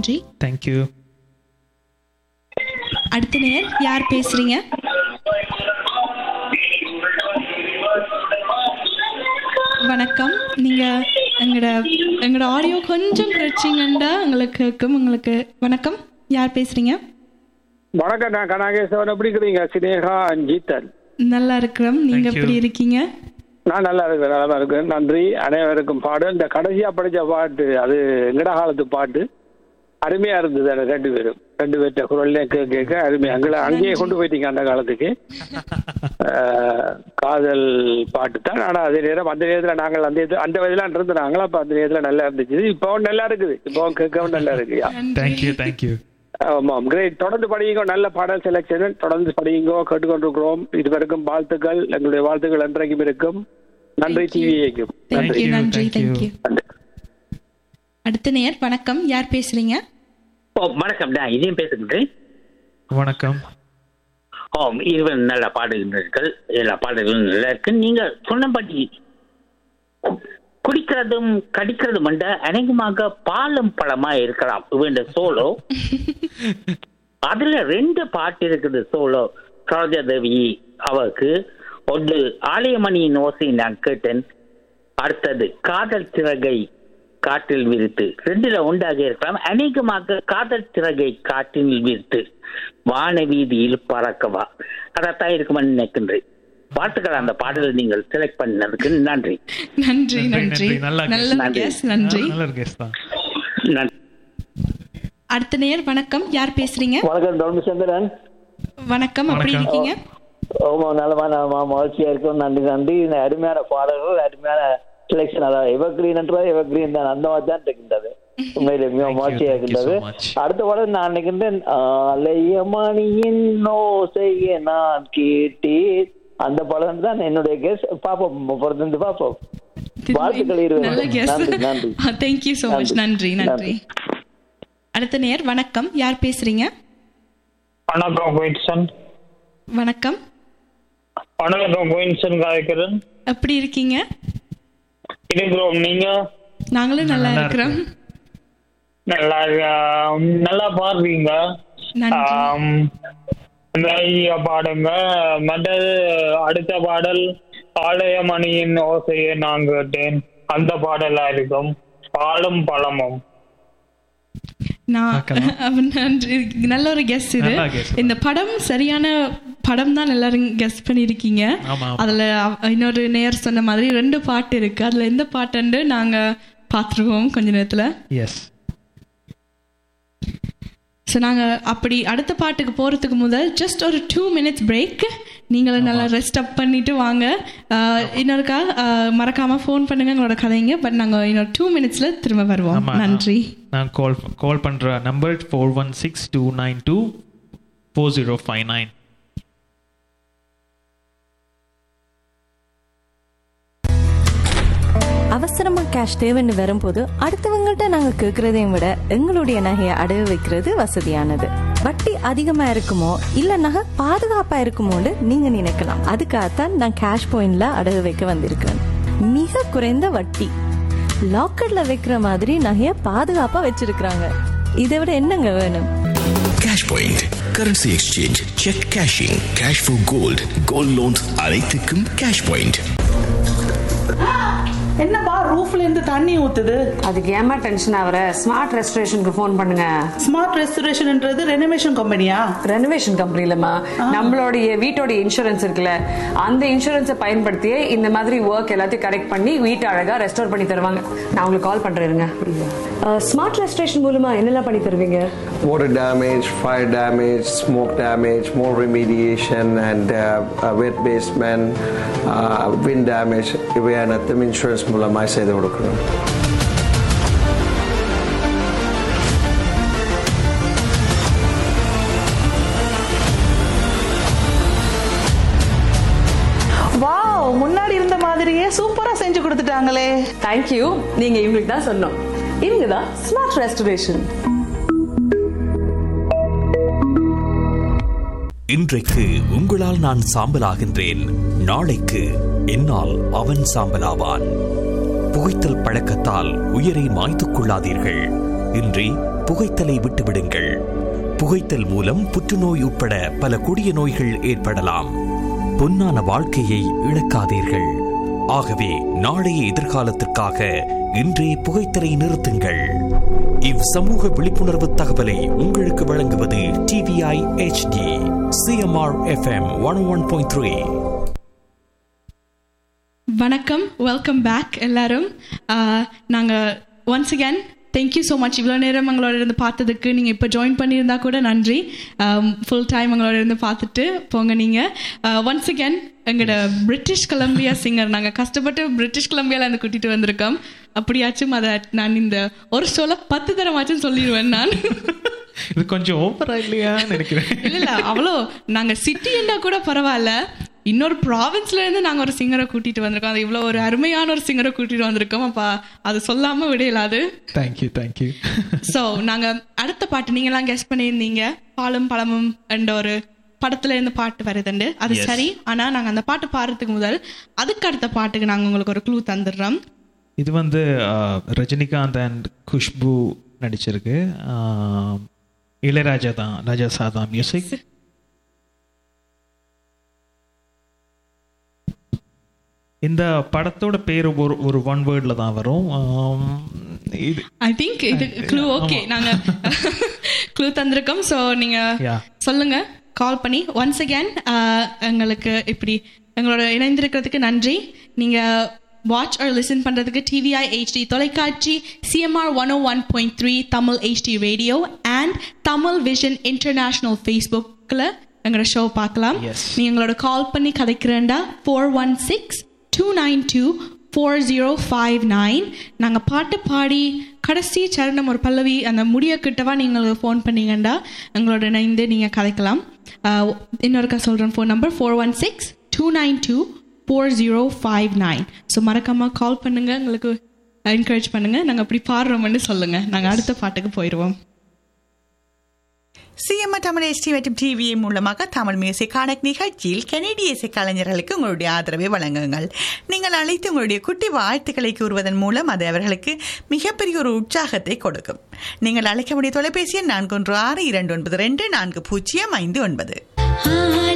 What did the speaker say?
நன்றி தேங்க்யூ அடுத்த நேர் யார் பேசுறீங்க வணக்கம் நீங்க எங்களோட எங்களோட ஆடியோ கொஞ்சம் குறைச்சிங்கண்டா உங்களுக்கு கேட்கும் உங்களுக்கு வணக்கம் யார் பேசுறீங்க வணக்கம் நான் கனகேசவன் எப்படி இருக்கிறீங்க சினேகா ஜீத்தன் நல்லா இருக்கிறோம் நீங்க Thank you. எப்படி இருக்கீங்க நான் நல்லா இருக்கிறேன் நல்லா இருக்கிறேன் நன்றி அனைவருக்கும் பாடு இந்த கடைசியா படிச்ச பாட்டு அது எங்கட காலத்து பாட்டு அருமையா இருந்தது அந்த ரெண்டு பேரும் ரெண்டு பேர்ட்ட குரல்ல கேட்க கேட்க அருமையா அங்கே அங்கேயே கொண்டு போயிட்டீங்க அந்த காலத்துக்கு அஹ், காதல் பாட்டு தான் ஆனா அதே நேரம் அந்த நேரத்துல நாங்கள் அந்த இது அந்த வயதுல இருந்து நாங்களும் அப்ப அந்த நேரத்துல நல்லா இருந்துச்சு இப்பவும் நல்லா இருக்குது இப்பவும் கேட்கவும் நல்லா இருக்குயா தேங்க்யூ தேங்க்யூ ஆமாம் கிரேட் தொடர்ந்து படியுங்க நல்ல பாடல் செலெக்ஷன் தொடர்ந்து படியுங்க கேட்டுக்கொண்டிருக்கிறோம் இதுவரைக்கும் வாழ்த்துக்கள் எங்களுடைய வாழ்த்துக்கள் என்றைக்கும் இருக்கும் நன்றி டிவிஏக்கும் தேங்க்யூ you, நன்றி thank you. தேங்க்யூ அடுத்த நேர் வணக்கம் யார் பேசுறீங்க ஓ வணக்கம் நான் இதையும் பேசுகின்றேன் வணக்கம் ஓ இருவர் நல்லா பாடுகின்றீர்கள் எல்லா பாடல்களும் நல்லா இருக்கு நீங்க சொன்னபடி கு- குடிக்கிறதும் கடிக்கிறதும் வந்து அநேகமாக பாலும் பழமா இருக்கலாம் இவன் சோலோ அதுல ரெண்டு பாட்டு இருக்குது சோலோ சரோஜாதேவி அவருக்கு ஒன்று ஆலயமணியின் ஓசை நான் கேட்டேன் அடுத்தது காதல் சிறகை காற்றில் விரித்து ரெண்டுல உண்டாக இருக்கலாம் அநேகமாக காதல் சிறகை காற்றில் விரித்து வான வீதியில் பறக்கவா அதைத்தான் இருக்குமென்னு நினைக்கின்றேன் வாழ்த்துக்கள் அந்த பாடலை நீங்கள் செலக்ட் பண்ணதுக்கு நன்றி நன்றி நன்றி நல்லா நல்ல நன்றி. guess, நன்றி நல்ல கெஸ்ட் தான் நன்றி அடுத்த நேர் வணக்கம் யார் பேசுறீங்க வணக்கம் டொல்மி சந்திரன் வணக்கம் அப்படி வணக்கம். இருக்கீங்க ரொம்ப நல்லமா நம்ம மகிழ்ச்சியா இருக்கும் நன்றி நன்றி இந்த அருமையான பாடல்கள் அருமையான செலெக்ஷன் அதாவது எவர்கிரீன் என்றால் எவர்கிரீன் தான் அந்த மாதிரி தான் இருக்கின்றது உண்மையிலே மிக Thank you, மகிழ்ச்சியா thank you so இருக்கின்றது much. அடுத்த பாடல் நான் நினைக்கின்றேன் ஆலயமணியின் ஓசையை நான் கேட்டேன் அந்த படம் தான் என்னுடைய கேஸ் பாப்போம் பொறுத்திருந்து பாப்போம் வாழ்த்துக்கள் இருவருக்கும். நல்ல guess. நன்றி, நன்றி. ஆ, thank you so much. நன்றி நன்றி. நன்றி அடுத்த நேர் வணக்கம் யார் பேசுறீங்க வணக்கம் குயின்சன் வணக்கம் வணக்கம் குயின்சன் காய்க்கிறேன் எப்படி இருக்கீங்க இருக்கிறோம் நீங்க நாங்களும் நல்லா நல்லா இருக்கிறோம் நல்லா ஆம், நல்லா பாடுறீங்க நன்றி ஆம், நிறைய பாடுங்க மற்றது அடுத்த பாடல் ஆலயமணியின் ஓசையை நான் கேட்டேன் அந்த பாடலா இருக்கும் பாலும் பழமும் நான் பார்க்கலாம். அவன் நன்றி நல்ல ஒரு கெஸ் இது நல்லா guess. இந்த படம் சரியான படம் தான் எல்லாரும் கெஸ் பண்ணிருக்கீங்க ஆமா, ஆமா. அதுல அவ- இன்னொரு நேர் சொன்ன மாதிரி ரெண்டு பாட்டு இருக்கு அதுல எந்த பாட்டுன்னு நாங்க பாத்துருவோம் கொஞ்ச நேரத்துல எஸ் ஸோ நாங்கள் அப்படி அடுத்த பாட்டுக்கு போகிறதுக்கு முதல் ஜஸ்ட் ஒரு டூ மினிட்ஸ் பிரேக் நீங்களும் நல்லா ரெஸ்ட் அப் பண்ணிட்டு வாங்க ஆஹ், இன்னொருக்கா ஆஹ், மறக்காம ஃபோன் பண்ணுங்க எங்களோட கதைங்க பட் நாங்கள் இன்னொரு டூ மினிட்ஸில் திரும்ப வருவோம் ஆமா நன்றி நான் கால் கால் பண்ற number four one six two nine two four zero five nine அவசரமா கேஷ் தேவைன்னு வரும்போது அடுத்தவங்கள்ட்ட நாங்க கேக்குறதையும் விட எங்களுடைய நகையை அடகு வைக்கிறது வசதியானது வட்டி அதிகமா இருக்குமோ இல்ல நகை பாதுகாப்பா இருக்குமோன்னு நீங்க நினைக்கலாம் அதுக்காகத்தான் நான் கேஷ் பாயிண்ட்ல அடகு வைக்க வந்திருக்கிறேன் மிக குறைந்த வட்டி லாக்கர்ல வைக்கிற மாதிரி நகைய பாதுகாப்பா வச்சிருக்கிறாங்க இதை விட என்னங்க வேணும் cash point currency exchange cheque cashing cash for gold gold loans அனைத்துக்கும் கேஷ் பாயிண்ட் என்னப்பா ரூஃப்ல இருந்து தண்ணி ஊத்துது அதுக்கு ஏமா டென்ஷன் ஆகுற ஸ்மார்ட் ரெஸ்டரேஷனுக்கு ஃபோன் பண்ணுங்க ஸ்மார்ட் ரெஸ்டரேஷன்ன்றது ரெனோவேஷன் கம்பெனியா ரெனோவேஷன் கம்பெனிலமா நம்மளுடைய வீட்டோட இன்சூரன்ஸ் இருக்குல்ல அந்த இன்சூரன்ஸை பயன்படுத்தியே இந்த மாதிரி ஒர்க் எல்லாத்தையும் கரெக்ட் பண்ணி வீட்டை அழகா ரெஸ்டோர் பண்ணி தருவாங்க நான் உங்களுக்கு கால் பண்றேங்க ஸ்மார்ட் ரெஸ்டரேஷன் மூலமா என்னெல்லாம் பண்ணி தருவீங்க water damage, fire damage, smoke damage, more remediation, and uh, uh, wet basement, uh, wind damage. இவை அனைத்தும் இன்சூரன்ஸ் மூலமாக செய்து கொடுக்கணும் வாவ் முன்னாடி இருந்த மாதிரியே சூப்பரா செஞ்சு கொடுத்துட்டாங்களே தேங்க்யூ நீங்க இவங்களுக்கு தான் சொன்னோம் இவங்க தான் ஸ்மார்ட் ரெஸ்டரேஷன் இன்றைக்கு உங்களால் நான் சாம்பலாகின்றேன் நாளைக்கு என்னால் அவன் சாம்பலாவான் புகைத்தல் பழக்கத்தால் உயிரை மாய்த்துக் கொள்ளாதீர்கள் இன்றி புகைத்தலை விட்டுவிடுங்கள் புகைத்தல் மூலம் புற்றுநோய் உட்பட பல கொடிய நோய்கள் ஏற்படலாம் பொன்னான வாழ்க்கையை இழக்காதீர்கள் ஆகவே நாளைய எதிர்காலத்திற்காக இன்றே புகைத்தலை நிறுத்துங்கள் இவ் சமூக விழிப்புணர்வு தகவலை உங்களுக்கு வழங்குவது TVI HD CMR FM one one point three வணக்கம் வெல்கம் பேக் எல்லாரும் நாங்கள் once again thank you so much இவ்வளோ நேரம் எங்களோட இருந்து பார்த்ததுக்கு நீங்கள் இப்போ ஜாயின் பண்ணியிருந்தா கூட நன்றி ஃபுல் டைம் எங்களோட இருந்து பார்த்துட்டு போங்க நீங்கள் ஒன்ஸ் அகேன் எங்களோட பிரிட்டிஷ் கொலம்பியா சிங்கர் நாங்கள் கஷ்டப்பட்டு பிரிட்டிஷ் கொலம்பியாவில் இருந்து கூட்டிகிட்டு வந்திருக்கோம் அப்படியாச்சும் அதை நான் இந்த ஒரு சொல்ல பத்து தரமாச்சும் சொல்லிடுவேன் நான் இது கொஞ்சம் ஓவரா இல்லையா நினைக்கிறேன் இல்ல இல்ல அவ்வளோ நாங்க சிட்டி என்ன கூட பரவாயில்ல இன்னொரு ப்ராவின்ஸ்ல இருந்து நாங்க ஒரு சிங்கரை கூட்டிட்டு வந்திருக்கோம் அது இவ்வளவு ஒரு அருமையான ஒரு சிங்கரை கூட்டிட்டு வந்திருக்கோம் அப்ப அது சொல்லாம விடையலாது தேங்க்யூ தேங்க்யூ சோ நாங்க அடுத்த பாட்டு நீங்க எல்லாம் கெஸ்ட் பண்ணியிருந்தீங்க பாலும் பழமும் என்ற ஒரு படத்துல இருந்து பாட்டு வருதுண்டு அது Yes. சரி ஆனா நாங்க அந்த பாட்டு பாடுறதுக்கு முதல் அதுக்கு அடுத்த பாட்டுக்கு நாங்க உங்களுக்கு ஒரு க்ளூ தந்துடுறோம் இது வந்து ஆஹ், ரஜினிகாந்த் அண்ட் குஷ்பு நடிச்சிருக்கு ஆஹ், இளையராஜா தான் ராஜா சாதா மியூசிக் இந்த படத்தோட பேர் ஒரு ஒரு ஒன் வேர்டில் தான் வரும் ஆம், இது ஐ திங்க் இது க்ளூ ஓகே நாங்க க்ளூ தந்திருக்கோம் ஸோ நீங்க Yeah. சொல்லுங்க கால் பண்ணி ஒன்ஸ் அகேன் எங்களுக்கு இப்படி எங்களோட இணைந்திருக்கிறதுக்கு நன்றி நீங்க வாட்ச் ஆர் லிசன் பண்றதுக்கு டிவிஐ ஹெச்டி தொலைக்காட்சி CMR one O one point three Tamil HD radio and Tamil vision international ஃபேஸ்புக்கில் எங்களோட ஷோ பார்க்கலாம் நீங்க எங்களோட கால் பண்ணி கதைக்கிறேன்டா four one six two nine two four zero five nine நாங்கள் பாட்டு பாடி கடைசி சரணம் ஒரு பல்லவி அந்த முடிய கிட்டவா நீங்கள் ஃபோன் பண்ணீங்கண்டா எங்களோட இணைந்து நீங்கள் கதைக்கலாம் ஆஹ் இன்னொருக்கா சொல்கிறேன் phone number four one six two nine two four zero five nine so மறக்காமல் கால் பண்ணுங்கள் எங்களுக்கு என்கரேஜ் பண்ணுங்கள் நாங்கள் அப்படி பாடுறோம்னு சொல்லுங்கள் நாங்கள் அடுத்த பாட்டுக்கு போயிடுவோம் சிஎம்ஆ தமிழ் எஸ்டி மற்றும் டிவிஏ மூலமாக தமிழ் மியூசிக் கணக்கு நிகழ்ச்சியில் கனடிய இசை கலைஞர்களுக்கு உங்களுடைய ஆதரவை வழங்குங்கள் நீங்கள் அழைத்து உங்களுடைய குட்டி வாழ்த்துக்களை கூறுவதன் மூலம் அது அவர்களுக்கு மிகப்பெரிய ஒரு உற்சாகத்தை கொடுக்கும் நீங்கள் அழைக்க வேண்டிய தொலைபேசி எண் நான்கு ஒன்று ஆறு இரண்டு ஒன்பது ரெண்டு நான்கு பூஜ்ஜியம் ஐந்து ஒன்பது